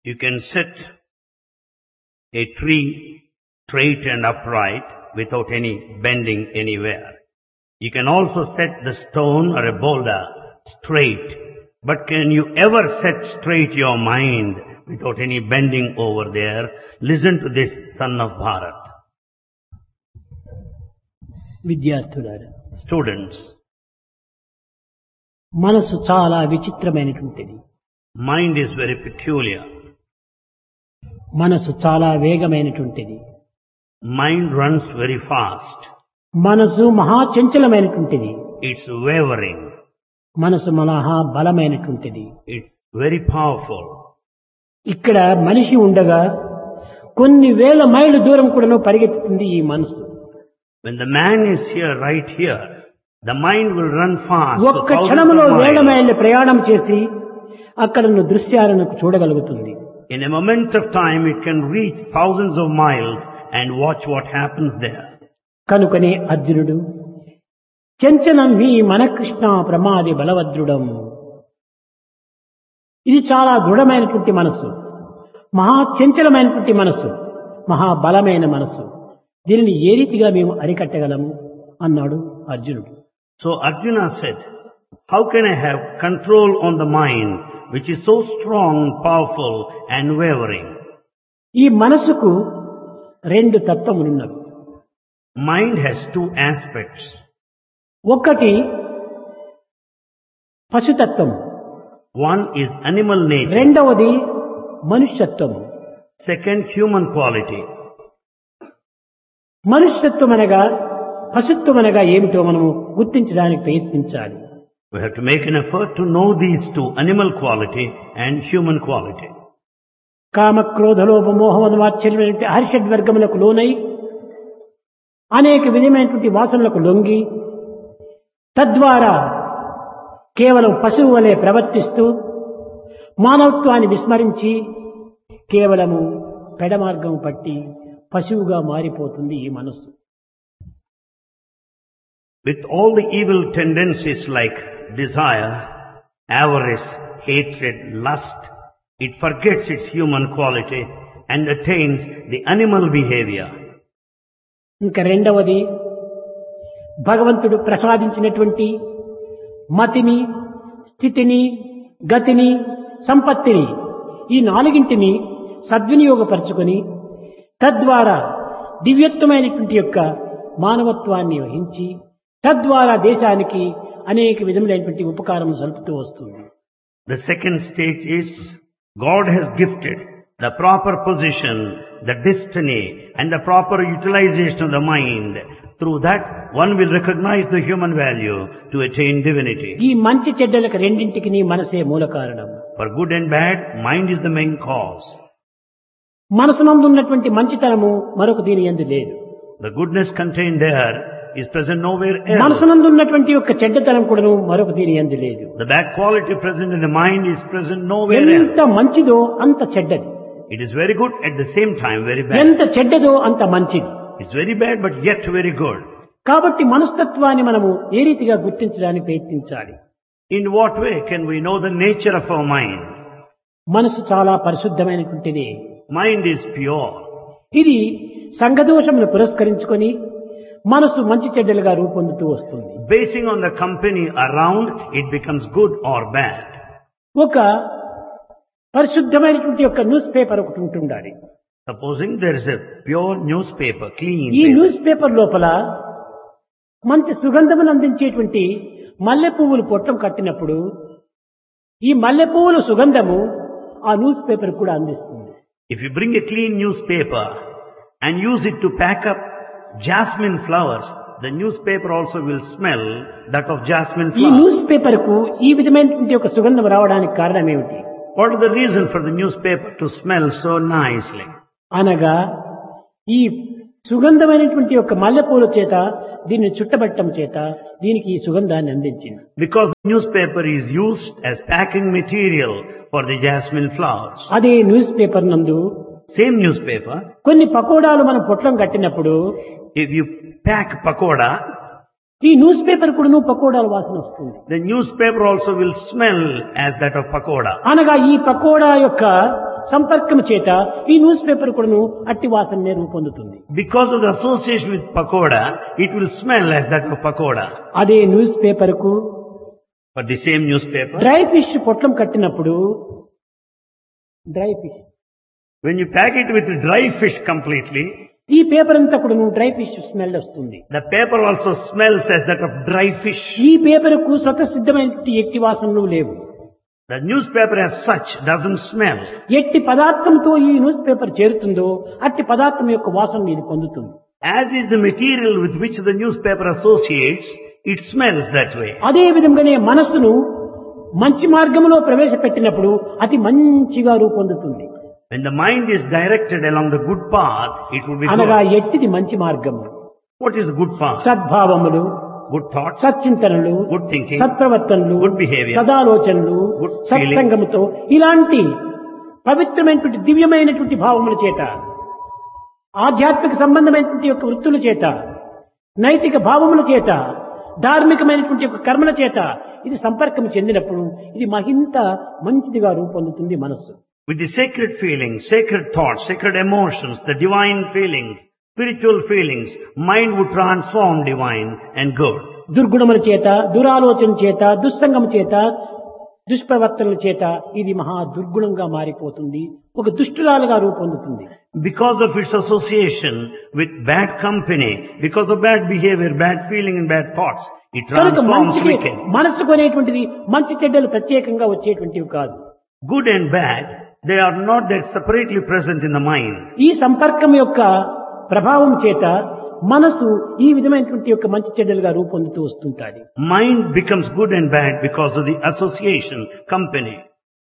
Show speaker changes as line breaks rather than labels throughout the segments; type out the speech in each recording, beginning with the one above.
You can set a tree straight and upright without any bending anywhere. You can also set the stone or a boulder straight. But can you ever set straight your mind without any bending over there? Listen to this son of Bharat.
విద్యార్థులారా
Students,
మనసు చాలా విచిత్రమైనటువంటిది
mind is very peculiar.
మనసు చాలా వేగమైనటువంటిది
Mind runs very fast.
మనసు మహా చంచలమైనటువంటిది
It's wavering.
మనసు మహా బలమైనటువంటిది
It's very powerful.
ఇక్కడ మనిషి ఉండగా కొన్ని వేల మైళ్ళ దూరం కూడాను పరిగెత్తుతుంది ఈ మనసు
When the man is here, right here, the mind will run fast. to
ఒక్క
thousands
క్షణంలో
of
వేల
miles.
మైళ్ళ ప్రయాణం చేసి అక్కడ ఉన్న దృశ్యాలను చూడగలుగుతుంది
In a moment of time, it can reach thousands of miles and watch what happens there.
కనుకనే అర్జునుడు చంచలం మీ మనకృష్ణ ప్రమాది బలవద్రుడం ఇది చాలా దృఢమైనటువంటి మనసు మహా చంచలమైనటువంటి మనసు మహాబలమైన మనసు దీనిని ఏ రీతిగా మేము అరికట్టగలము అన్నాడు అర్జునుడు
So Arjuna said, how can I have control on the mind which is so strong, powerful and wavering?
ఈ మనసుకు రెండు తత్వములున్నవి
Mind has two aspects.
ఒకటి పశుతత్వం
One is animal nature.
రెండవది మనుష్యత్వం
Second, human quality.
మనుష్యత్వం అనగా పశుత్వం అనగా ఏమిటో మనము గుర్తించడానికి ప్రయత్నించాలి
We have to make an effort to know these two, animal quality and human quality.
కామ క్రోధ లోభ మోహమద వాత్సల్యమైనటువంటి హర్షడ్వర్గములకు లోనై అనేక విధమైనటువంటి వాసనలకు లొంగి తద్వారా కేవలం పశువు వలె ప్రవర్తిస్తూ మానవత్వాన్ని విస్మరించి కేవలము పెడమార్గం పట్టి పశువుగా మారిపోతుంది ఈ మనస్సు
With all the evil tendencies like desire, avarice, hatred, lust, it forgets its human quality and attains the animal behavior.
ఇంకా రెండవది భగవంతుడు ప్రసాదించినటువంటి మతిని స్థితిని గతిని సంపత్తిని ఈ నాలుగింటిని సద్వినియోగపరచుకొని తద్వారా దివ్యత్వమైనటువంటి యొక్క మానవత్వాన్ని వహించి తద్వారా దేశానికి అనేక విధములైనటువంటి ఉపకారం జరుపుతూ వస్తుంది
The second stage is God has gifted the proper position, the destiny and the proper utilization of the mind. Through that one will recognize the human value to attain divinity.
ఈ మంచి చెడ్డలకు రెండింటికి మనసే మూల కారణం
For good and bad, mind is the main cause.
మనసునందు ఉన్నటువంటి మంచితనము మరొక దీని ఎందు లేదు
The goodness contained there is present nowhere else.
మనసునందు ఉన్నటువంటి యొక్క చెడ్డతనం కూడాను మరొక దీని ఎందు లేదు
The bad quality present in the mind is present nowhere else.
ఎంత మంచిదో అంత చెడ్డది
It is very good at the same time very bad.
ఎంత చెడ్డదో అంత మంచిది
It's very bad but yet very good.
కాబట్టి మనస్తత్వాన్ని మనము ఏ రీతిగా గుర్తించడానికి ప్రయత్నించాలి
In what way can we know the nature of our mind?
మనసు చాలా పరిశుద్ధమైనటువంటిది
Mind is pure.
ఇది సంఘదోషమును పురస్కరించుకొని మనసు మంచి చెడ్డలుగా రూపొందుతూ వస్తుంది
Basing on the company around, it becomes good or bad.
ఒక పరిశుద్ధమైనటువంటి యొక్క న్యూస్ పేపర్ ఒకటి ఉంటుండాలి
Supposing there is a pure newspaper, clean
ఈ
paper.
న్యూస్ పేపర్ లోపల మంచి సుగంధమును అందించేటువంటి మల్లె పువ్వులు పొట్టం కట్టినప్పుడు ఈ మల్లె పువ్వుల సుగంధము ఆ న్యూస్ పేపర్ కూడా అందిస్తుంది
If you bring a clean newspaper and use it to pack up jasmine flowers, the newspaper also will smell that of jasmine
ఈ
flowers.
న్యూస్ పేపర్ కు ఈ విధమైనటువంటి ఒక సుగంధం రావడానికి కారణం ఏమిటి
What is the reason for the newspaper to smell so nicely?
అనగా ఈ సుగంధమైనటువంటి యొక్క మల్లెపూల చేత దీన్ని చుట్టబట్టం చేత దీనికి ఈ సుగంధాన్ని అందించింది
Because the newspaper is used as packing material for the jasmine flowers.
అదే న్యూస్ పేపర్ నందు
Same newspaper,
కొన్ని పకోడాలు మనం పొట్లం కట్టినప్పుడు
if you pack pakoda,
ఈ న్యూస్ పేపర్ కూడా పకోడాల వాసన వస్తుంది
the newspaper also will smell as that of pakoda.
అనగా ఈ పకోడా యొక్క సంపర్కం చేత ఈ న్యూస్ పేపర్ కూడాను అట్టి వాసననే రూపొందుతుంది
Because of the association with pakoda, it will smell as that of pakoda.
అదే న్యూస్ పేపర్ కు
For the same newspaper,
dry fish పొట్లం కట్టినప్పుడు dry fish
when you pack it with dry fish completely,
ఈ paper అంతా కూడాను dry fish smell వస్తుంది
the paper also smells as that of dry fish.
ఈ paper కు స్వతసిద్ధమైనటువంటి ఎట్టి వాసనలు లేవు
The newspaper as such doesn't smell.
ఎట్టి పదార్థంతో ఈ న్యూస్ పేపర్ చేరుతుందో అట్టి పదార్థం యొక్క వాసన ఇది పొందుతుంది
As is the material with which the newspaper associates, it smells that way.
అదే విధంగానే మనస్సును మంచి మార్గంలో ప్రవేశపెట్టినప్పుడు అతి మంచిగా రూపొందుతుంది
When the mind is directed along the good path, it will be
అనగా
good.
ఎట్టిది మంచి మార్గము
What is good path?
సద్భావములు
Good thoughts,
సచ్చింతనలు
good thinking,
సత్ప్రవర్తనలు
good behavior,
సదాలోచనలు
good feeling.
సత్సంగముతో ఇలాంటి పవిత్రమైనటువంటి దివ్యమైనటువంటి భావముల చేత ఆధ్యాత్మిక సంబంధమైనటువంటి యొక్క వృత్తుల చేత నైతిక భావముల చేత ధార్మికమైనటువంటి యొక్క కర్మల చేత ఇది సంపర్కం చెందినప్పుడు ఇది మహింత మంచిదిగా రూపొందుతుంది మనస్సు
with the sacred feelings, sacred thoughts, sacred emotions, the divine feelings, spiritual feelings, mind would transform divine and good.
దుర్గుణముల చేత దురాలోచన చేత దుస్సంగం చేత దుష్ప్రవర్తనల చేత ఇది మహా దుర్గుణంగా మారిపోతుంది ఒక దుష్టురాలుగా రూపొందుతుంది
Because of its association with bad company, because of bad behavior, bad feeling and bad thoughts, it
కనుక
transforms
మంచికి
wicked.
మనసుకు అనేటువంటిది మంచి చెడ్డలు ప్రత్యేకంగా వచ్చేటువంటివి కాదు
Good and bad, they are not that separately present in the mind.
ఈ సంపర్కం యొక్క ప్రభావం చేత మనసు ఈ విధమైనటువంటి యొక్క మంచి చెడ్డలుగా రూపొందుతూ వస్తుంటాది
Mind becomes good and bad because of the association, company.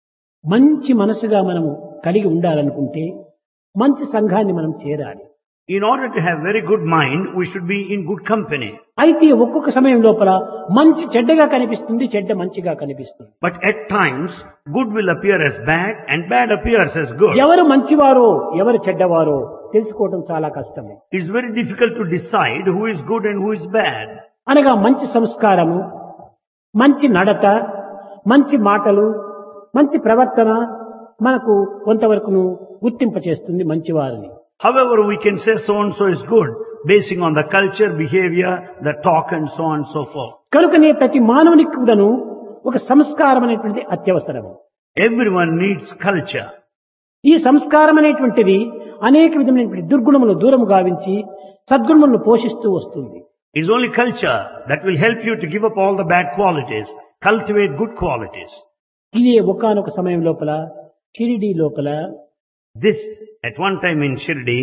మంచి మనసుగా మనము కలిగి ఉండాలనుకుంటే మంచి సంఘాన్ని మనం చేరాలి
In order to have very good mind, we should be in good company.
అయితే ఒక్కొక్క సమయం లోపల మంచి చెడ్డగా కనిపిస్తుంది చెడ్డ మంచిగా కనిపిస్తుంది
But at times, good will appear as bad and bad appears as good.
ఎవరు మంచివారో ఎవరు చెడ్డవారో తెలుసుకోవడం చాలా కష్టము
It's very difficult to decide who is good and who is bad.
అనగా మంచి సంస్కారము మంచి నడత మంచి మాటలు మంచి ప్రవర్తన మనకు కొంతవరకును గుర్తింపచేస్తుంది మంచివారిని
However, we can say so and so is good, basing on the culture, behavior, the talk and so on and so forth.
కనుకనే ప్రతి మానవునికి కూడాను ఒక సంస్కారం అనేటువంటిది అత్యవసరము
Everyone needs culture.
ఈ సంస్కారం అనేటువంటిది అనేక విధమైనటువంటి దుర్గుణములు దూరము గావించి సద్గుణములను పోషిస్తూ వస్తుంది
It's only culture that will help you to give up all the bad qualities, cultivate good qualities.
ఇదే ఒకానొక సమయం లోపల షిరిడి లోపల
This, at one time in Shirdi,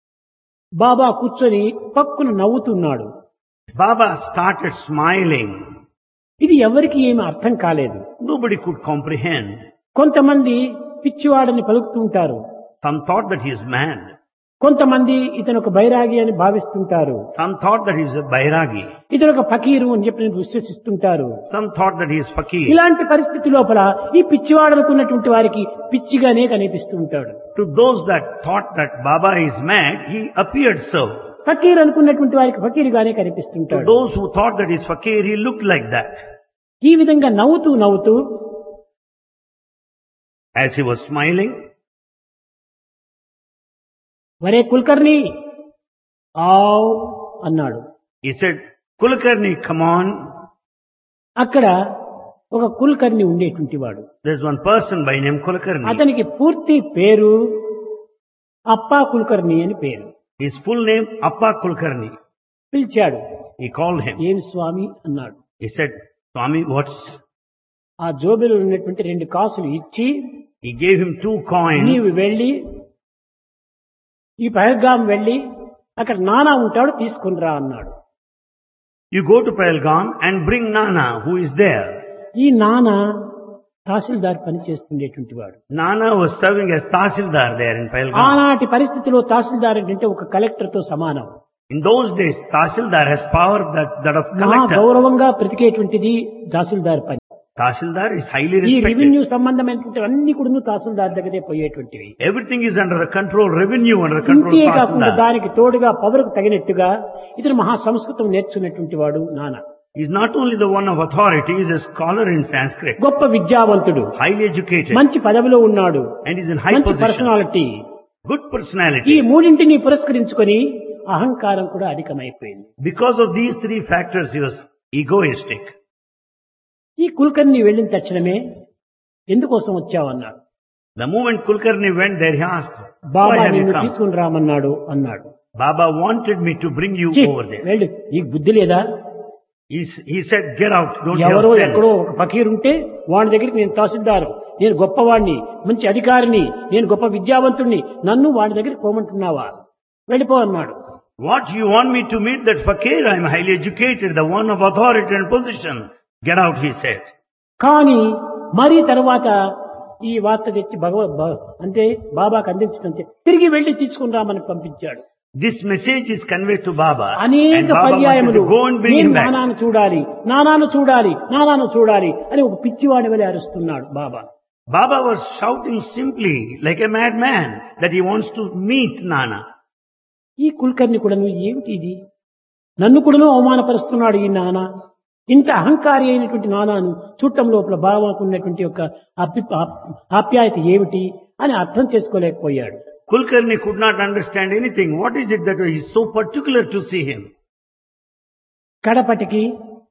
బాబా కూర్చొని పక్కున నవ్వుతున్నాడు
Baba started smiling.
ఇది ఎవరికి ఏమి అర్థం కాలేదు
Nobody could comprehend.
కొంతమంది పిచ్చివాడని పలుకుతుంటారు
Some thought that he is mad.
కొంతమంది ఇతను ఒక బైరాగి అని భావిస్తుంటారు
Some thought that he is a Bairagi.
ఇతను ఒక ఫకీరు అని చెప్పి విశ్వసిస్తుంటారు
Some thought that he is Fakir.
ఇలాంటి పరిస్థితి లోపల ఈ పిచ్చివాడనుకున్నటువంటి వారికి పిచ్చిగానే కనిపిస్తూ ఉంటాడు
To those that thought that Baba is mad, he appeared so.
ఫకీర్ అనుకున్నటువంటి వారికి ఫకీరుగానే
To
కనిపిస్తుంటాడు
those who thought that he is Fakir, he looked like that.
ఈ విధంగా నవ్వుతూ నవ్వుతూ
As he was smiling,
వరే కుల్కర్ని ఆవ్ అన్నాడు
he said, Kulkarni, come on.
అక్కడ ఒక కుల్కర్ని ఉండేటువంటి వాడు
There's one person by name Kulkarni.
అతనికి పూర్తి పేరు అప్పా కుల్కర్ని అని పేరు
His full name, Appa Kulkarni.
పిలిచాడు
He called him.
ఏం స్వామి అన్నాడు
He said, Swami, what's...
ఆ జోబిలో ఉన్నటువంటి రెండు కాసులు ఇచ్చి
He gave him two coins.
నీవు వెళ్ళి ఈ పహల్గాం వెళ్ళి అక్కడ నానా ఉంటాడు తీసుకునిరా అన్నాడు
You go to Pahalgam and bring Nana, who is there.
ఈ నాన్న తహసీల్దార్ పని చేస్తుండేటువంటి వాడు
Nana was serving as Tahsildar there in Pahalgam.
ఆనాటి పరిస్థితిలో తహసీల్దార్ అంటే ఒక కలెక్టర్ తో సమానం
In those days, Tahsildar has power that, that of
నా
collector.
గౌరవంగా బ్రతికేటువంటిది తహసీల్దార్ పని
Tahsildar is highly
ఈ
respected.
రెవెన్యూ సంబంధమైనటువంటి అన్ని కూడా తహసీల్దార్ దగ్గరే పోయేటువంటివి
Everything is under the control, revenue under the control
ఇంతే
of
కాకుండా
Tahsildar.
దానికి తోడుగా పవరుకు తగినట్టుగా ఇతను మహా సంస్కృతం నేర్చుకున్నటువంటి వాడు నాన్న
He's not only the one of authority, he's a scholar in Sanskrit,
గొప్ప విద్యావంతుడు
highly educated,
మంచి పదవిలో ఉన్నాడు
and is in high
మంచి
position.
పర్సనాలిటీ
Good
ఈ
personality.
మూడింటిని పురస్కరించుకొని అహంకారం కూడా అధికమైపోయింది
Because of these three factors, he was egoistic.
ఈ కుల్కర్ని వెళ్ళిన తక్షణమే ఎందుకోసం వచ్చావన్నాడు
The moment Kulkarni went there, he asked,
Baba
why have you
నిన్ను
come?
తీసుకుని రామన్నాడు అన్నాడు
Baba wanted me to bring you
ఛీ,
over there.
వెళ్ళు నీకు బుద్ధి లేదా
He, s- he said, get out, don't have
ఎవరో
sense.
ఎక్కడో ఒక ఫకీర్ ఉంటే వాడి దగ్గరికి నేను తహసీల్దారు నేను గొప్పవాడిని మంచి అధికారిని నేను గొప్ప విద్యావంతుణ్ణి నన్ను వాడి దగ్గరికి పోమంటున్నావా వెళ్ళిపో అన్నాడు
What you want me to meet that fakir? I am highly educated, the one of authority and position. Get out, he said.
కానీ మరీ తర్వాత ఈ వార్త తెచ్చి భగవ భ- అంటే బాబాకు అందించడం చే- తిరిగి వెళ్లి తీసుకుని రామని పంపించాడు
This message is conveyed to Baba. And
అనేక
Baba wanted
పర్యాయములు
to go and bring
నేను
him back.
నానాను చూడాలి నానాను చూడాలి నానాను చూడాలి అని ఒక పిచ్చివాడి వలె అరుస్తున్నాడు బాబా
Baba was shouting simply like a madman that he wants to meet Nana.
ఈ కుల్కర్ని కూడా నువ్వు ఏమిటి ఇది నన్ను కూడాను అవమానపరుస్తున్నాడు ఈ నాన్న ఇంత అహంకారి అయినటువంటి నానాను చూడటం లోపల బాబాకు ఉన్నటువంటి యొక్క అభి ఆప్- ఆప్యాయత ఏమిటి అని అర్థం చేసుకోలేకపోయాడు
Kulkarni could not understand anything. What is it that he is so particular to see him?
కడపటికి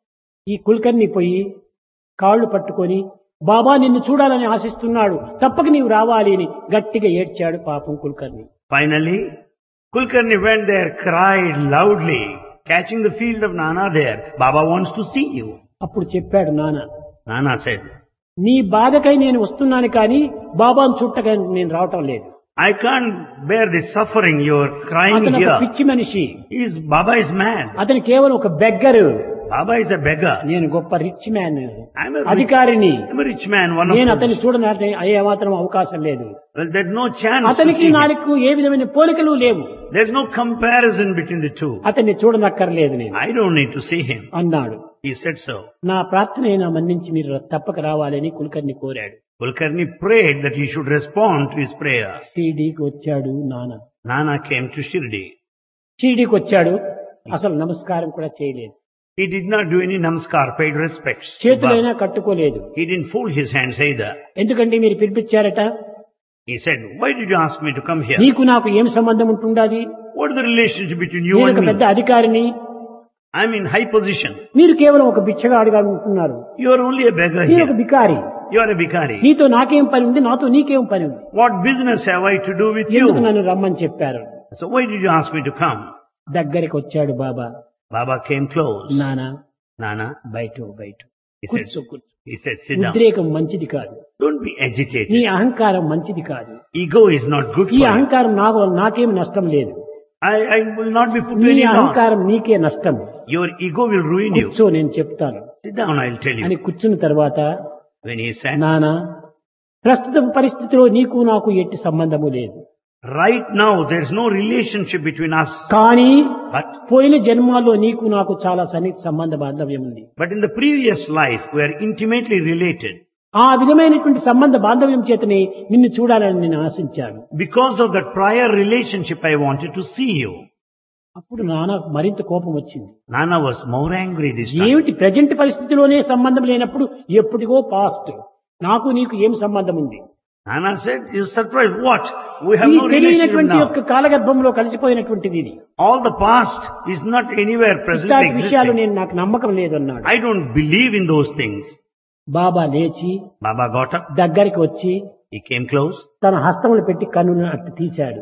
ఈ కుల్కర్ని పోయి కాళ్ళు పట్టుకొని బాబా నిన్ను చూడాలని ఆశిస్తున్నాడు తప్పక నీవు రావాలి అని గట్టిగా ఏడ్చాడు పాపం కుల్కర్ని
Finally, Kulkarni went there, cried loudly, catching the field of Nana there. Baba wants to see you.
అప్పుడు చెప్పాడు నాన్న
Nana said,
నీ బాధకై నేను వస్తున్నాను కానీ బాబాను చూడటకై నేను రావటం లేదు
I can't bear this suffering. You're crying
అతను ఒక
here.
పిచ్చి మనిషి
He's, Baba is mad.
అతను కేవలం ఒక beggar
Baba is a beggar.
నేను గొప్ప rich man
I'm a rich,
అధికారిని
I'm a rich man, one of
నేను
those.
అతన్ని చూడడానికి అయ్యే మాత్రం అవకాశం లేదు
Well, there's no chance. To
అతనికి
see him.
నాకు ఏ విధమైన పోలికలు లేవు
There's no comparison between the two.
అతన్ని చూడనక్కర్లేదు నేను
I don't need to see him.
అన్నాడు
He said so.
నా ప్రార్థన అయినా మన్నించి మీరు తప్పక రావాలని కులకర్ని కోరాడు
Kulkarni prayed that he should respond to his prayer.
షిరిడీకి వచ్చాడు నాన్న
Nana came to Shirdi.
షిరిడీకి వచ్చాడు అసలు నమస్కారం కూడా చేయలేదు
He did not do any namaskar, paid respects. to
చేతులైనా
Baba.
కట్టుకోలేదు
He didn't fold his hands either.
ఎందుకంటే మీరు పిలిపించారట
He said, why did you ask me to come here?
నీకు నాకు ఏం సంబంధం ఉంటుండాది
What is the relationship between you
నేను ఒక
and
పెద్ద
me?
అధికారిని
I'm in high position.
మీరు కేవలం ఒక బిచ్చగాడిగా ఉంటున్నారు
You are only a beggar
నేను ఒక
here.
బికారి
You are a bhikari.
నీతో నాకేం పని ఉంది నాతో నీకేం పని ఉంది
What business have I to do with
ఎందుకు
you?
నన్ను రమ్మని చెప్పారు
So why did you ask me to come?
దగ్గరికి వచ్చాడు బాబా
Baba came close.
నానా
Nana,
బయట బయట
he said,
కూర్చో కూర్చో
he said, sit down.
ఉద్రేకం మంచిది కాదు
Don't be
నీ
agitated.
అహంకారం మంచిది కాదు
Ego is not good
ఈ
for you.
అహంకారం నాకు నాకేం నష్టం లేదు
I, I will not be put to
నీ
any loss.
అహంకారం నీకే నష్టం
Your ego will ruin you.
కూర్చో నేను చెప్తాను
Sit down, I'll tell
అని
you.
కూర్చున్న తర్వాత
When he said,
నానా ప్రస్తుత పరిస్థితిలో నీకు నాకు ఎట్టి సంబంధము లేదు
right now there's no relationship between us,
కానీ
but,
పోయిన జన్మాల్లో నీకు నాకు చాలా సన్నిహిత సంబంధ బాంధవ్యం ఉంది
but in the previous life we are intimately related.
ఆ విధమైనటువంటి సంబంధ బాంధవ్యం చేతనే నిన్ను చూడాలని నేను ఆశించాను
Because of that prior relationship I wanted to see you.
అప్పుడు నాన్న మరింత కోపం వచ్చింది
Nana was more angry this time.
ఏమిటి ప్రజెంట్ పరిస్థితిలోనే సంబంధం లేనప్పుడు ఎప్పటికో పాస్ట్ నాకు నీకు ఏం సంబంధం ఉంది
Nana said, you're surprised. What? We have
ఈ
no relationship
తెలియనటువంటి
now.
యొక్క కాలగర్భంలో కలిసిపోయినటువంటిది ఇది
All the past is not anywhere presently
ఇట్లాంటి విషయాలు
existing.
నేను నాకు నమ్మకం లేదన్నాడు
I don't believe in those things.
బాబా లేచి
Baba got up.
దగ్గరికి వచ్చి
He came close.
తన హస్తములు పెట్టి కన్నులను అట్టు తీశాడు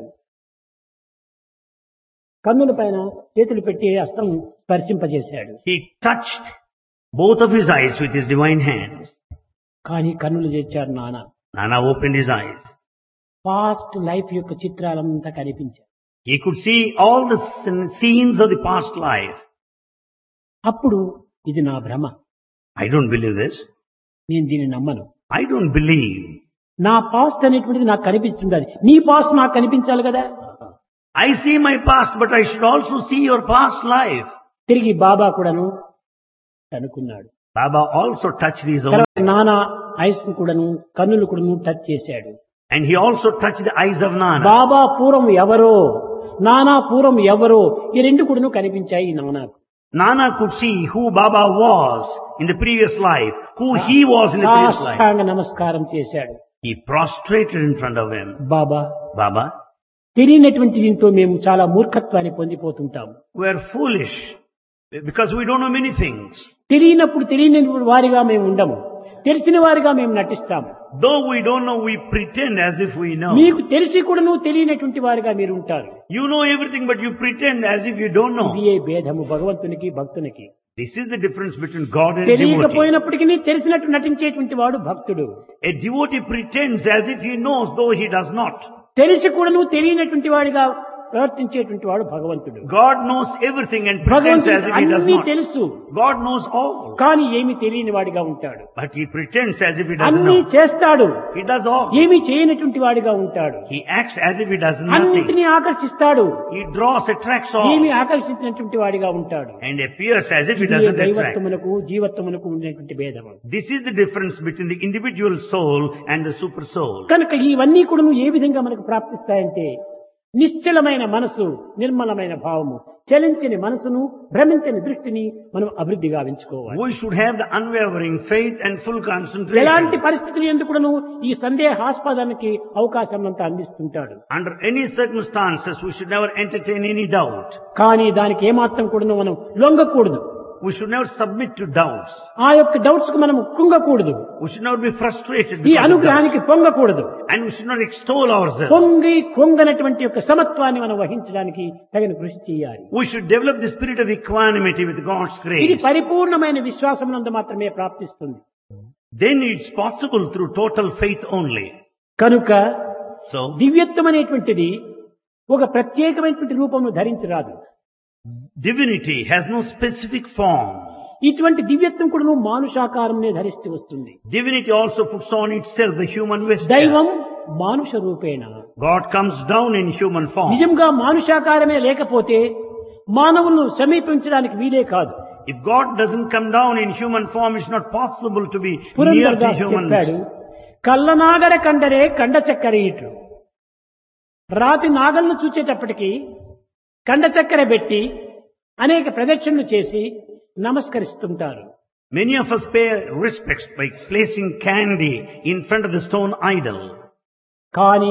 కన్నుల పైన చేతులు పెట్టి హస్తం స్పర్శింపజేశాడు
He touched both of his eyes with his divine hands.
కానీ కన్నులు తెచ్చారు నాన్న
Nana opened his eyes.
Past life యొక్క చిత్రాలంతా కనిపించాయి
He could see all the scen- scenes of the past life.
అప్పుడు ఇది నా భ్రమ
I don't believe this.
నేను దీన్ని నమ్మను
I don't believe.
నా పాస్ట్ అనేటువంటిది నాకు కనిపిస్తుండాలి నీ పాస్ట్ నాకు కనిపించాలి కదా
I see my past, but I should also see your past life.
తిరిగి బాబా కూడాను అనుకున్నాడు
Baba also touched his own,
తర్వాత నానా ఐస్ కూడాను కన్నులు కూడాను టచ్ చేశాడు
and he also touched the eyes of Nana.
బాబా పూర్వం ఎవరో నానా పూర్వం ఎవరో ఈ రెండు కూడాను కనిపించాయి ఈ నానాకు
Nana could see who Baba was in the previous life, who he was in the previous life.
సాష్టాంగ నమస్కారం చేశాడు
He prostrated in front of him.
Baba
Baba,
తెలియనటువంటి దీంతో మేము చాలా మూర్ఖత్వాన్ని పొందిపోతుంటాము
we are foolish because we don't know many things.
తెలియనప్పుడు తెలియని వారిగా మేము ఉండము తెలిసిన వారిగా మేము నటిస్తాము
Though we don't know, we pretend as if we know.
మీకు తెలిసి కూడా నువ్వు తెలియనటువంటి వారిగా మీరు ఉంటారు
You know everything, but you pretend as if you don't know.
ఇది ఏ భేదము భగవంతునికి భక్తునికి
This is the difference between God and devotee.
తెలియకపోయినప్పటికీ తెలిసినట్టు నటించేటువంటి వాడు భక్తుడు
A devotee pretends as if he knows, though he does not.
తెలిసి కూడా నువ్వు తెలియనటువంటి వాడిగా ప్రవర్తించేటువంటి వాడు భగవంతుడు
God knows everything and pretends as
భగవంతుడికి
if he does
అన్ని
not.
తెలుసు
God knows all,
కానీ ఏమి తెలియని వాడిగా ఉంటాడు
but he pretends as if he doesn't
అన్ని
know.
చేస్తాడు
He does all.
ఏమి చేయనటువంటి వాడిగా ఉంటాడు
He acts as if he does nothing.
అన్నింటినీ ఆకర్షిస్తాడు
He draws, attracts
ఏమి
all,
ఆకర్షించినటువంటి వాడిగా ఉంటాడు
and appears as if he
ఇదే
doesn't attract.
దైవత్వమునకు జీవత్వమునకు ఉండేటువంటి భేదము
This is the difference between the individual soul and the super soul.
కనుక ఇవన్నీ కూడా ఏ విధంగా మనకు ప్రాప్తిస్తాయంటే నిశ్చలమైన మనసు నిర్మలమైన భావము చలించని మనసును భ్రమించని దృష్టిని మనం అభివృద్ధి గావించుకోవాలి
We should have the unwavering faith and full concentration.
ఎలాంటి పరిస్థితులు ఎందుకును ఈ సందేహాస్పదానికి అవకాశం అంతా అందిస్తుంటాడు
Under any circumstances, we should never entertain any doubt.
కానీ దానికి ఏమాత్రం కూడా మనం లొంగకూడదు
We should never submit to doubts.
ఆ యొక్క డౌట్స్ కు మనం కృంగకూడదు
We should never be frustrated
ఈ
because of doubts.
అనుగ్రహానికి పొంగకూడదు
And we should not extol ourselves.
పొంగి కొంగనటువంటి యొక్క సమత్వాన్ని మనం వహించడానికి తగిన కృషి చేయాలి
We should develop the spirit of equanimity with God's
ఇది
grace.
పరిపూర్ణమైన విశ్వాసమునందు మాత్రమే ప్రాప్తిస్తుంది
Then it's possible through total faith only.
కనుక
So,
దివ్యత్వం అనేటువంటిది ఒక ప్రత్యేకమైనటువంటి రూపమును ధరించరాదు
divinity has no specific form.
ఇటువంటి దివ్యత్వం కూడా మానుషాకారంనే ధరిస్తూ వస్తుంది
Divinity also puts on itself the human vesture.
దైవం మానుష రూపేణ
God comes down in human form.
నిజంగా మానుషాకారమే లేకపోతే మానవులను సమీపించడానికి వీలే కాదు
If God doesn't come down in human form, it's not possible to be near to
Purandara Das చెప్పాడు
humans.
కళ్ళనాగర కండరే కండ చక్కెర ఇటు రాతి నాగలను చూచేటప్పటికి కండ చక్కెర పెట్టి అనేక ప్రదక్షిణలు చేసి నమస్కరిస్తుంటారు
Many of us pay respects by placing candy in front of the stone idol.
కానీ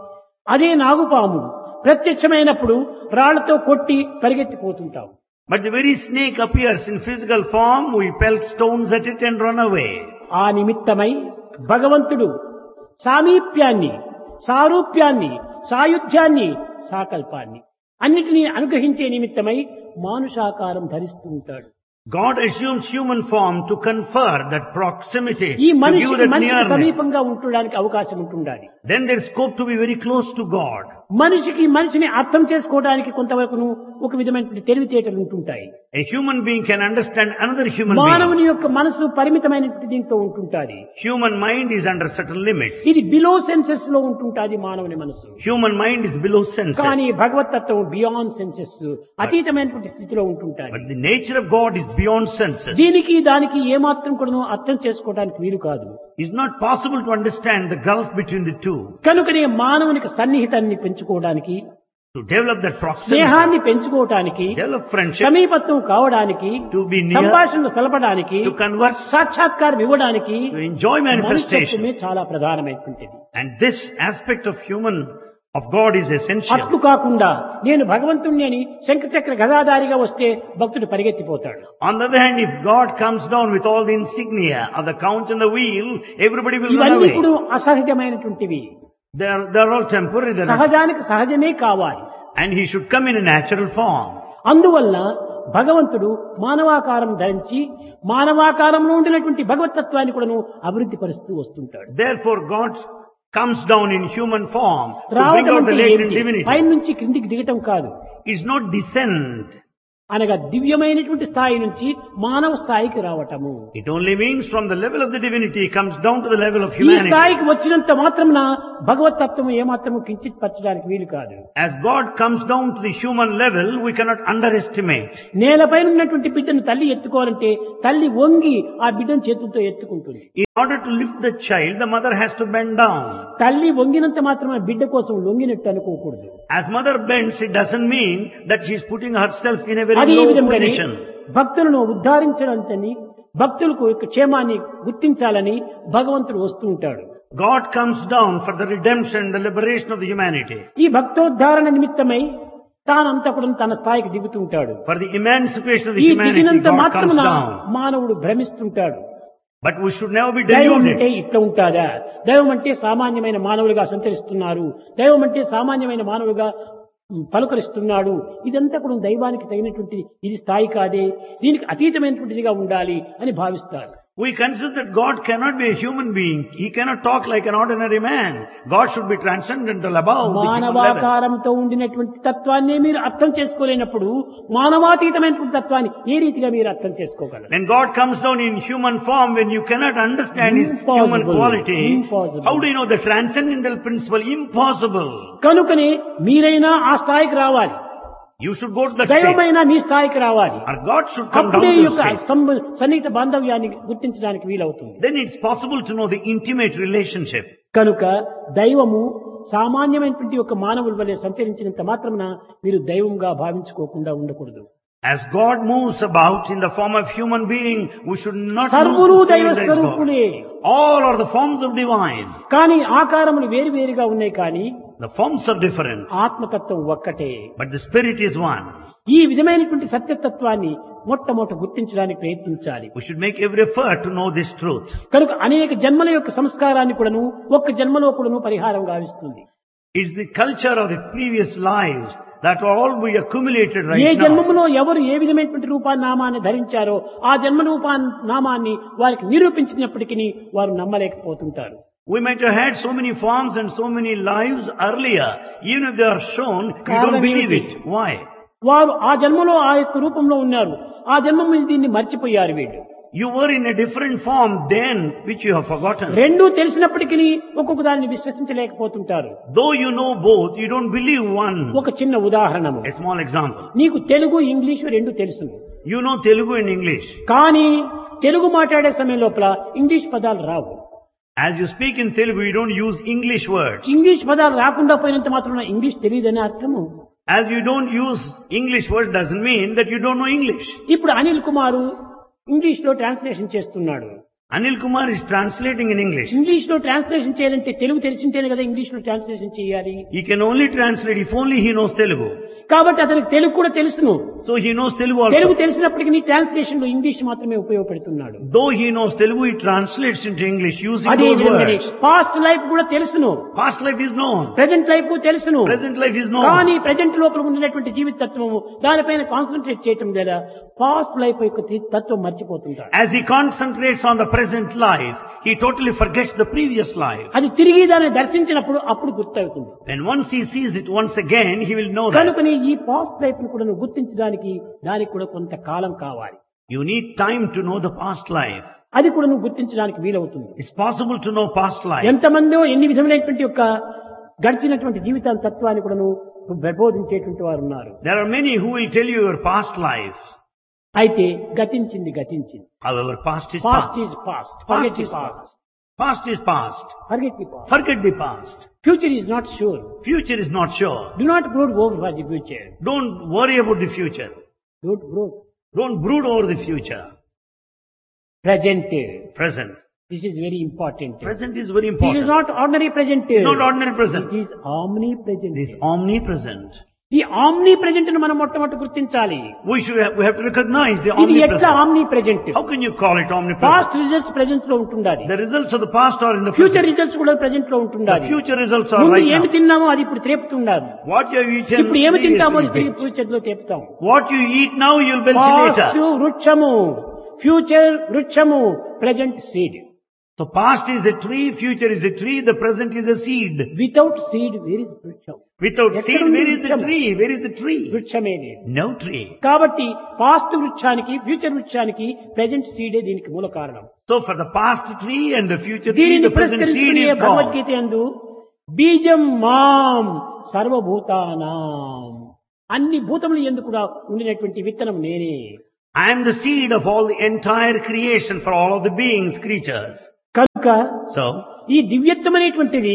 అదే నాగుపాము ప్రత్యక్షమైనప్పుడు రాళ్లతో కొట్టి పరిగెత్తిపోతుంటాం
But the very snake appears in physical form, we pelt stones at it and run away.
ఆ నిమిత్తమై భగవంతుడు సామీప్యాన్ని సారూప్యాన్ని సాయుధ్యాన్ని సాకల్పాన్ని అన్నిటినీ అనుగ్రహించే నిమిత్తమై మానుషాకారం ధరిస్తూ ఉంటాడు
God assumes human form to confer that proximity,
ఈ
to give
మనిషి
that
మనిషికి
nearness.
సమీపంగా ఉండడానికి అవకాశం ఉంటుండాలి
Then there is scope to be very close to God.
మనిషికి మనిషిని అర్థం చేసుకోవడానికి కొంతవరకు ఒక విధమైన తెలివితేటలు ఉంటుంటాయి
A human being can understand another human being.
మానవుని యొక్క మనసు పరిమితమైన దీంతో ఉంటుంటాది
Human mind is under certain limits.
ఇది బిలో సెన్సెస్ లో ఉంటుంటాది మానవుని మనసు
Human mind is below senses.
కానీ భగవతత్వం బియాండ్ సెన్సెస్ అతీతమైనటువంటి స్థితిలో ఉంటుంటాది
But the nature of God is beyond senses.
దీనికి దానికి ఏమాత్రం కూడా అర్థం చేసుకోవడానికి వీలు కాదు
It's not possible to understand the gulf between the two.
కనుకనే మానవునికి సన్నిహితాన్ని పెంచుకోవడానికి
To develop that proximity,
స్నేహాన్ని పెంచుకోవటానికి
develop friendship,
సమీపత్వం కావడానికి
to be near,
సంభాషణలు సలపడానికి
to converse,
సాక్షాత్కారం ఇవ్వడానికి
to enjoy manifestation.
మనుష్యత్వమే చాలా ప్రధానమైనటువంటిది
And this aspect of human, of God is essential.
అట్లు కాకుండా నేను భగవంతుణ్ణి అని శంఖచక్ర గదాధారిగా వస్తే భక్తుడు పరిగెత్తిపోతాడు
On the other hand, if God comes down with all the insignia of the count and the wheel, everybody will run
ఇవన్నీ
away.
ఇప్పుడు అసహజమైనటువంటివి
They are, they are all temporary. They are not-
సహజానికి సహజమే కావాలి
and he should come in a natural form.
అందువల్ల భగవంతుడు మానవాకారం ధరించి మానవాకారంలో ఉండినటువంటి భగవతత్వాన్ని కూడాను అభివృద్ధి పరుస్తూ వస్తుంటాడు
Therefore, God comes down in human form to bring
రావటం
out the
అంటే
latent
ఏమిటి?
divinity.
పైన నుంచి క్రిందికి దిగటం కాదు
It's not descent.
అనగా దివ్యమైనటువంటి స్థాయి నుంచి మానవ స్థాయికి రావటము
It only means from the level of the divinity it comes down to the level of
ఈ
humanity.
స్థాయికి వచ్చినంత మాత్రమున భగవతత్వము ఏమాత్రము కించిత్ పరచడానికి వీలు కాదు
As God comes down to the human level, we cannot underestimate.
నేలపైన ఉన్నటువంటి బిడ్డను తల్లి ఎత్తుకోవాలంటే తల్లి వంగి ఆ బిడ్డను చేతులతో ఎత్తుకుంటుంది
In order to lift the child, the mother has to bend down.
తల్లి వంగినంత మాత్రమే బిడ్డ కోసం లొంగినట్టు అనుకోకూడదు
As mother bends, it doesn't mean that she is putting herself in a very
అదే
low
విధంగానే
position.
భక్తులను ఉద్ధరించడానికని భక్తులకు యొక్క క్షేమాన్ని గుర్తించాలని భగవంతుడు వస్తూ ఉంటాడు
God comes down for the redemption, the liberation of the humanity,
ఈ భక్తోద్ధారణ నిమిత్తమై తానంతా కూడా తన స్థాయికి దిగుతూ ఉంటాడు
for the emancipation of the
ఈ
humanity.
దిగినంత
God comes
మాత్రమున
down.
మానవుడు భ్రమిస్తుంటాడు
But we should never be
దైవం అంటే
deluded.
ఇట్లా ఉంటాదా దైవం అంటే సామాన్యమైన మానవులుగా సంచరిస్తున్నారు దైవం అంటే సామాన్యమైన మానవులుగా ఉమ్, పలుకరిస్తున్నాడు ఇదంతా కూడా దైవానికి తగినటువంటి ఇది స్థాయి కాదే దీనికి అతీతమైనటువంటిదిగా ఉండాలి అని భావిస్తారు
We consider that God cannot be a human being. He cannot talk like an ordinary man. God should be transcendental above the human level.
మానవాకారంతో ఉండినటువంటి తత్వాన్ని మీరు అర్థం చేసుకోలేనప్పుడు మానవాతీతమైనటువంటి తత్వాన్ని ఏ రీతిగా మీరు అర్థం చేసుకోగలరు
When God comes down in human form, when you cannot understand His human
Impossible.
quality,
Impossible.
how do you know the transcendental principle? Impossible.
కనుకనే మీరైనా ఆ స్థాయికి రావాలి
You should go to the state.
దైవమైనా మీ స్థాయికి రావాలి
Or God should come down
అప్పుడే
to
ఈ
the
యొక్క
state.
సంబ- సన్నిహిత బాంధవ్యాన్ని గుర్తించడానికి వీలవుతుంది
Then it's possible to know the intimate relationship.
కనుక దైవము సామాన్యమైనటువంటి ఒక మానవుల వలె సంచరించినంత మాత్రమున మీరు దైవంగా భావించుకోకుండా ఉండకూడదు
As God moves about in the form of human being, we should not
సర్వులు
move to
దైవ
feel that it's God.
స్వరూపులే
All are the forms of divine.
కానీ ఆకారములు వేరు వేరుగా ఉన్నాయి కానీ
The forms are different,
ఆత్మతత్వం ఒక్కటే
but the spirit is one.
ఈ విధమైనటువంటి సత్యతత్వాన్ని మొట్టమొదట గుర్తించడానికి ప్రయత్నించాలి
We should make every effort to know this truth.
కనుక అనేక జన్మల యొక్క సంస్కారాన్ని కూడాను ఒక్క జన్మలో కూడాను పరిహారం గావిస్తుంది
It's the culture of the previous lives that all we accumulated
A
right now.
జన్మములో ఎవరు ఏ విధమైనటువంటి రూపాన్ని నామాన్ని ధరించారో ఆ జన్మ రూపా నామాన్ని వారికి నిరూపించినప్పటికీ వారు నమ్మలేకపోతుంటారు
We might have had so many forms and so many lives earlier. Even if they are shown, you don't
కారణం
believe
ఏమిటి?
it. Why?
వారు ఆ జన్మలో ఆ యొక్క రూపంలో ఉన్నారు ఆ జన్మ దీన్ని మర్చిపోయారు వీళ్ళు
You were in a different form then, which you have forgotten.
రెండూ తెలిసినప్పటికీ ఒక్కొక్క దాన్ని విశ్వసించలేకపోతుంటారు
Though you know both, you don't believe one.
ఒక చిన్న ఉదాహరణము
A small example.
నీకు తెలుగు ఇంగ్లీషు రెండు తెలుసు
You know Telugu and English.
కానీ తెలుగు మాట్లాడే సమయం లోపల ఇంగ్లీష్ పదాలు రావు
As you speak in Telugu, you don't use English words.
English పదాలు రాకుండా పోయినంత మాత్రం ఇంగ్లీష్ తెలియదని అర్థము
As you don't use English words doesn't mean that you don't know English.
ఇప్పుడు అనిల్ కుమారు ఇంగ్లీష్ లో ట్రాన్స్లేషన్ చేస్తున్నాడు
Anil Kumar is translating in English.
English లో ట్రాన్స్లేషన్ చేయాలంటే తెలుగు తెలిసింటేనే కదా ఇంగ్లీష్ లో ట్రాన్స్లేషన్ చేయాలి
He can only translate if only he knows Telugu.
కాబట్టి అతనికి తెలుగు కూడా తెలుసును
So he knows Telugu
Telugu
also.
తెలిసినప్పటికీ నీ ట్రాన్స్లేషన్ లో ఇంగ్లీష్ మాత్రమే ఉపయోగపెడుతున్నాడు
Though he knows Telugu, he translates into English using
అదే
those
విధంగా
words.
పాస్ట్ లైఫ్ కూడా తెలుసును
Past life is known.
Present life తెలుసును
Present life is known.
కానీ ప్రజెంట్ లోపల ఉండినటువంటి జీవిత తత్వము దానిపైన కాన్సన్ట్రేట్ చేయటం లేదా పాస్ట్ లైఫ్ యొక్క తి- తత్వం మర్చిపోతుంటాడు
As he concentrates on the present life, he totally forgets the previous life.
అది తిరిగి దాన్ని దర్శించినప్పుడు అప్పుడు గుర్తవుతుంది
When once he sees it once again, he will know that.
కనుకని ఈ పాస్ట్ లైఫ్ ను కూడా నువ్వు గుర్తించడానికి దానికి కూడా కొంత కాలం కావాలి
You need time to know the past life.
అది కూడా నువ్వు గుర్తించడానికి వీలవుతుంది
It's possible to know past life.
ఎంతమందో ఎన్ని విధమైనటువంటి యొక్క గడిచినటువంటి జీవితాన్ని తత్వాన్ని కూడా నువ్వు ప్రబోధించేటువంటి వారు ఉన్నారు
There are many who will tell you your past life.
అయితే గతించింది గతించింది
However, past is
past
past.
Is past
Past
forget
is
the past
past. Past is past.
Forget the past
Forget the past.
Future is not sure
Future is not sure.
Do not brood over for the future
Don't worry about the future.
Don't brood
Don't brood over the future.
Present
Present.
This is very important
Present is very
this is
important.
Not ordinary present
It's not ordinary present.
This is omnipresent
It is omnipresent.
ఈ omnipresent ను మనం మొట్టమొదటి గుర్తించాలి
We should have, we have to recognize the
ఇది ఎట్లా
omnipresent.
Omnipresent
How can you call it omnipresent?
Past results present లో ఉంటుండాలి
The results of the past are in the
future
future.
Results కూడా present లో
The
ఉంటుండాలి
future results are
ముందు
right
ఏమి
now.
తిన్నామో అది ఇప్పుడు త్రేపుతుండాలి
What you have eaten
ఇప్పుడు ఏమి తింటామో అది
previously.
తిరిగి ఫ్యూచర్ లో తెపుతాం
What you eat now, you'll belch
past
later.
వృక్షము ఫ్యూచర్ వృక్షము present seed
So past is a tree, future is a tree, the present is a seed.
Without seed where is వృక్షం
Without
ఎక్కడ
seed,
ఉంది
where is the
వృక్షం?
tree? Where is the tree?
వృక్షమే లేదు
No tree.
కాబట్టి past వృక్షానికి future వృక్షానికి present సీడే దీనికి మూల కారణం
So for the past tree and the future tree,
దీనిని
the present seed
పురస్కరించుకునే
is gone.
Bhagavad Gita యందు బీజం మాం సర్వభూతానాం అన్ని భూతములు ఎందు కూడా ఉండినటువంటి విత్తనం నేనే
I am the seed of all the entire creation for all of the beings, creatures.
కనుక
So,
ఈ దివ్యత్వమైనటువంటిది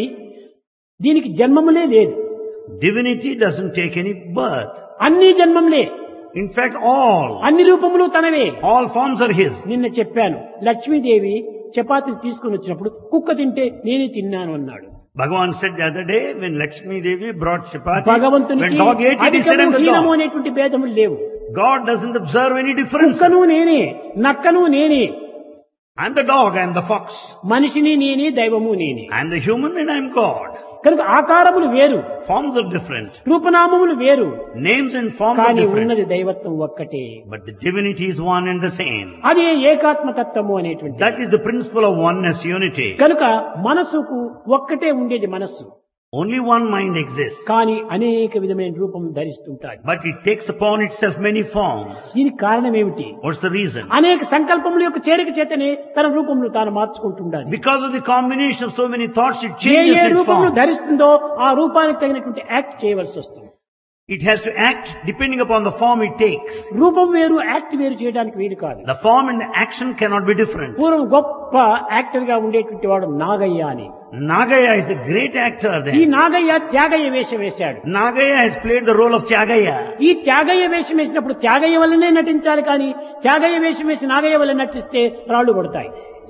దీనికి జన్మములే లేదు
divinity doesn't take any birth.
అన్ని జన్మములే
In fact, all,
అన్ని రూపములు తనవే
all forms are His.
నిన్న చెప్పాను లక్ష్మీదేవి చపాతీలు తీసుకుని వచ్చినప్పుడు కుక్క తింటే నేనే తిన్నాను అన్నాడు
Bhagavan said the other day when Lakshmi Devi brought chapati, when
భగవంతునికి
dog ate it, he said
అధికము
I'm the
హీనము
dog.
అనేటువంటి భేదములు లేవు
God doesn't observe any difference.
కుక్కను నేనే నక్కను నేనే
I'm the dog, I'm the fox.
మనిషిని నేనే దైవము నేనే
I'm the human and I'm God.
కనుక ఆకారములు వేరు
Forms are different.
రూపనామములు వేరు
Names and forms are
కానీ
different.
ఉన్నది దైవత్వం ఒక్కటే
But the divinity is one and the same.
అదే ఏకాత్మతత్వము అనేటువంటి
That is the principle of oneness, unity.
కనుక మనసుకు ఒక్కటే ఉండేది మనస్సు
Only one mind exists.
కానీ అనేక విధమైన రూపం ధరిస్తుంటాడు
But it takes upon itself many forms.
దీనికి కారణం ఏమిటి
What's the reason?
అనేక సంకల్పముల యొక్క చేరిక చేతనే తన రూపములు తాను మార్చుకుంటుండాలి
Because of the combination of so many thoughts, it
A
changes
A
its
రూపములు
form.
ధరిస్తుందో ఆ రూపానికి తగినటువంటి యాక్ట్ చేయవలసి వస్తుంది
It has to act depending upon the form it takes.
రూపం వేరు యాక్ట్ వేరు చేయడానికి వీలు కాదు
The form and the action cannot be different.
పూర్వం గొప్ప యాక్టర్ గా ఉండేటువంటి వాడు నాగయ్య అని
Nagaya is a great actor
ఈ
there.
నాగయ్య త్యాగయ్య వేషం వేశాడు
Nagaya has played the role of Tyagaya.
ఈ త్యాగయ్య వేషం వేసినప్పుడు త్యాగయ్య వల్లనే నటించాలి కానీ త్యాగయ్య వేషం వేసి నాగయ్య వల్ల నటిస్తే రాళ్లు పడతాయి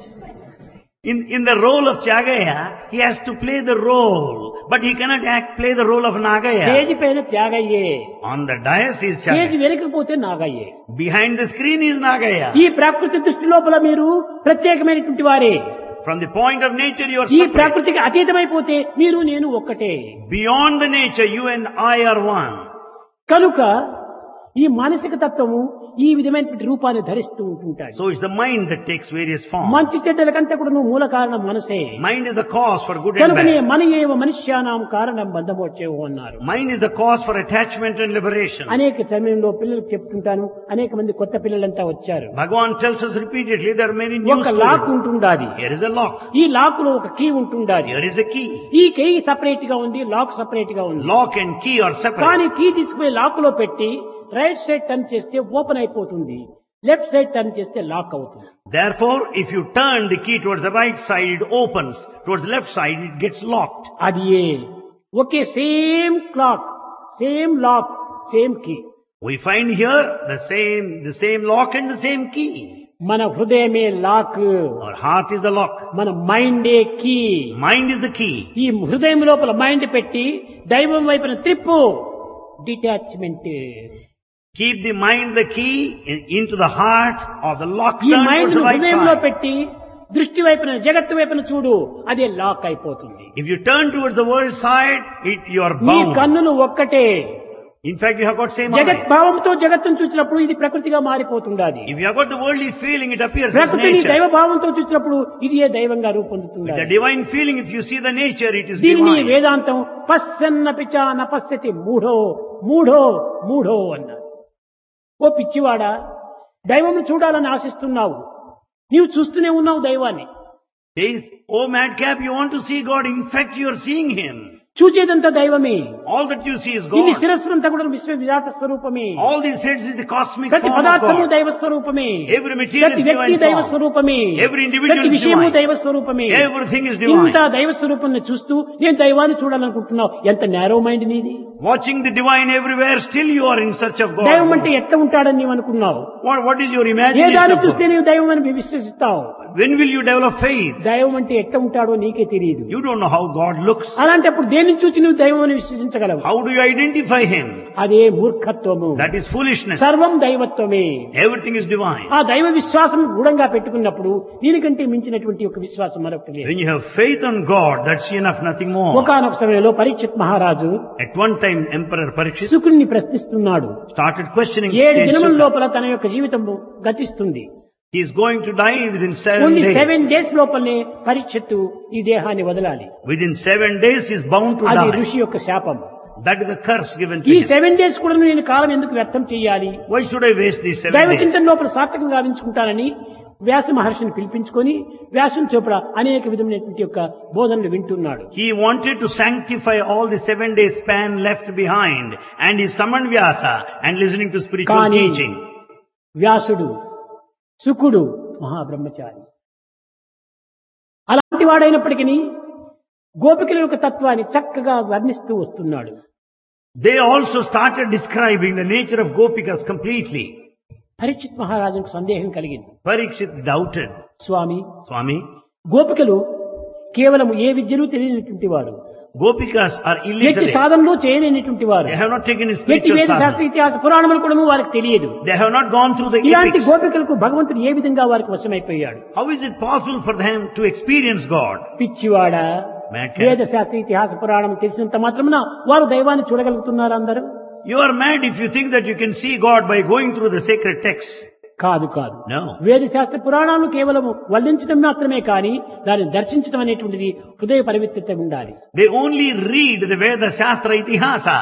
In, in the role of Tyagaya, he has to play the role, but he cannot act, play the role of Nagaya.
Stage పైన త్యాగయ్యే
On the dais is
stage
Tyagaya.
వెనకపోతే నాగయ్యే
Behind the screen is Nagaya.
ఈ ప్రకృతి దృష్టి లోపల మీరు ప్రత్యేకమైనటువంటి వారే
From the point of nature you are
ఈ
separate.
ప్రకృతికి అతీతమైపోతే మీరు నేను ఒక్కటే
Beyond the nature, you and I are one.
కనుక ఈ మానసిక తత్వము ఈ విధమైనటువంటి రూపాన్ని ధరిస్తూ ఉంటుంటాడు
So it's the mind that takes various forms.
మంచి చెడ్డలకంటే కూడా నువ్వు మూల కారణం మనసే
Mind is the cause for good and
కనుకనే
bad.
మన ఏవ మనుష్యానాం కారణం బంధమోచేవు అన్నారు
Mind is the cause for attachment and liberation.
అనేక సమయంలో పిల్లలకు చెప్తుంటాను అనేక మంది కొత్త పిల్లలంతా వచ్చారు
Bhagavan tells us repeatedly there are many new
ఒక లాక్
students.
ఉంటుండాది
Here is a lock.
ఈ లాక్ లో ఒక కీ ఉంటుండాది
Here is a key.
ఈ కీ సపరేట్ గా ఉంది లాక్ సపరేట్ గా ఉంది
Lock and key are separate.
కానీ కీ తీసుకుపోయి లాక్ లో పెట్టి రైట్ సైడ్ టర్న్ చేస్తే ఓపెన్ అయిపోతుంది లెఫ్ట్ సైడ్ టర్న్ చేస్తే లాక్ అవుతుంది
Therefore, if you turn the key towards the right side, it opens. Towards the left side, it gets locked.
అది ఏ ఒకే same clock same lock same key
We find here the same, the same lock and the same key.
మన హృదయమే lock
Our heart is the lock.
మన మైండే key
Mind is the key.
ఈ హృదయం లోపల మైండ్ పెట్టి దైవం వైపున త్రిప్పు detachment
Keep the mind the key in- into the heart of the lock
ఈ
turn
mind
towards the right
హృదయంలో
side.
పెట్టి దృష్టి వైపున జగత్తు వైపున చూడు అదే లాక్ అయిపోతుంది
If you turn towards the world side, it, you are
నీ
bound.
కన్నులు ఒక్కటే
In fact, you have got same
జగత్
eye.
భావంతో జగత్తును చూసినప్పుడు ఇది ప్రకృతిగా మారిపోతుండాది
If you have got the worldly feeling, it appears as
ప్రకృతిని
nature.
దైవ భావంతో చూసినప్పుడు ఇది ఏ దైవంగా
With the
రూపొందుతుంది
divine feeling, if you see the nature, it is
దీనిని
divine.
వేదాంతం పశ్చన్న పిచ నపశ్యతి మూఢో మూఢో మూఢో అన్నారు ఓ పిచ్చివాడా దైవము చూడాలని ఆశిస్తున్నావు నీవు చూస్తూనే ఉన్నావు దైవాన్ని
Says, oh madcap, you want to see God. In fact, you are seeing Him.
చూచేదంతా దైవమే
All that you see is
ఇన్ని
God.
శిరస్సులంతా కూడా విశ్వ విరాట స్వరూపమే
All these heads is the cosmic
ప్రతి
form of
పదార్థము
God.
దైవ స్వరూపమే
Every material
ప్రతి
is
వ్యక్తి
divine
దైవ
form.
స్వరూపమే
Every individual
ప్రతి
is
విషయము
divine.
దైవ స్వరూపమే
Everything is
ఇంత
divine.
దైవ స్వరూపాన్ని చూస్తూ నేను దైవాన్ని చూడాలనుకుంటున్నావు ఎంత నేరో మైండ్ నీది
Watching the divine everywhere, still you are in search of
దైవం అంటే
God.
ఎట్లా ఉంటాడని నీవు అనుకున్నావు
What, what is your
A
imagination
దాన్ని
of
చూస్తే
God?
నీవు దైవం అని విశ్వసిస్తావు
When will you develop faith?
దైవం అంటే ఎట్లా ఉంటాడో నీకే తెలియదు
You don't know how God looks.
అలాంటప్పుడు దేనిని చూసి నువ్వు దైవం అని విశ్వసించగలవు
How do you identify Him?
అదే మూర్ఖత్వము
That is foolishness.
సర్వం దైవత్వమే
Everything is divine.
ఆ దైవ విశ్వాసం గుణంగా పెట్టుకున్నప్పుడు దీనికంటే మించినటువంటి ఒక విశ్వాసం మరొకటి లేదు
When you have faith on God, that's enough, nothing more.
ఒకనొక సమయంలో పరీక్షిత్ మహారాజు
At one time, Emperor Parikshit
శుకుని ప్రశ్నిస్తున్నాడు
started questioning
ఏడు
Saint
దినముల
Sukha.
లోపల తన యొక్క జీవితం గతిస్తుంది
He is going to die within seven
only
days.
Seven days లోపలనే పరీక్షత్తు ఈ దేహాన్ని వదలాలి
Within seven days, he is bound to
అది
die.
ఋషి యొక్క శాపం
That is the curse given to
ఈ
him.
సెవెన్ డేస్ కూడా నేను కాలం ఎందుకు వ్యర్థం చేయాలి
Why should I waste these seven
దైవ
days?
చింతన లోపల సార్థకం గావించుకుంటానని వ్యాస మహర్షిని పిలిపించుకొని వ్యాసం చోపడ అనేక విధమైనటువంటి యొక్క బోధనలు వింటున్నాడు
He wanted to sanctify all the seven day span left behind and he summoned Vyasa and listening to spiritual
Kani.
teaching.
వ్యాసుడు శుకుడు మహాబ్రహ్మచారి అలాంటి వాడైనప్పటికీ గోపికల యొక్క తత్వాన్ని చక్కగా వర్ణిస్తూ వస్తున్నాడు
They also started describing the nature of Gopikas completely.
Parikshit మహారాజుకు సందేహం కలిగింది
Parikshit doubted.
స్వామి
Swami,
గోపికలు కేవలం ఏ విద్యను తెలియనటువంటి వారు
Gopikas are
ఎట్టి
illiterate.
సాధనలో చేయలేనటువంటి వారు
They have not taken a
ఎట్టి
spiritual
వేద శాస్త్ర
sadhana.
ఇతిహాస పురాణములు కూడా వారికి తెలియదు
They have not gone through the
ఇలాంటి
epics.
గోపికలకు భగవంతుడు ఏ విధంగా వారికి వశమైపోయాడు
How is it possible for them to experience God?
పిచ్చివాడ
Madman.
వేద శాస్త్ర ఇతిహాస పురాణం తెలిసినంత మాత్రమున వారు దైవాన్ని చూడగలుగుతున్నారు అందరూ
You are mad if you think that you can see God by going through the sacred texts.
కాదు కాదు
No.
వేద శాస్త్ర పురాణాలు కేవలం వల్లించడం మాత్రమే కానీ దాన్ని దర్శించడం అనేటువంటిది హృదయ పరిమిత ఉండాలి
They only read the Veda, Shastra, Itihasa.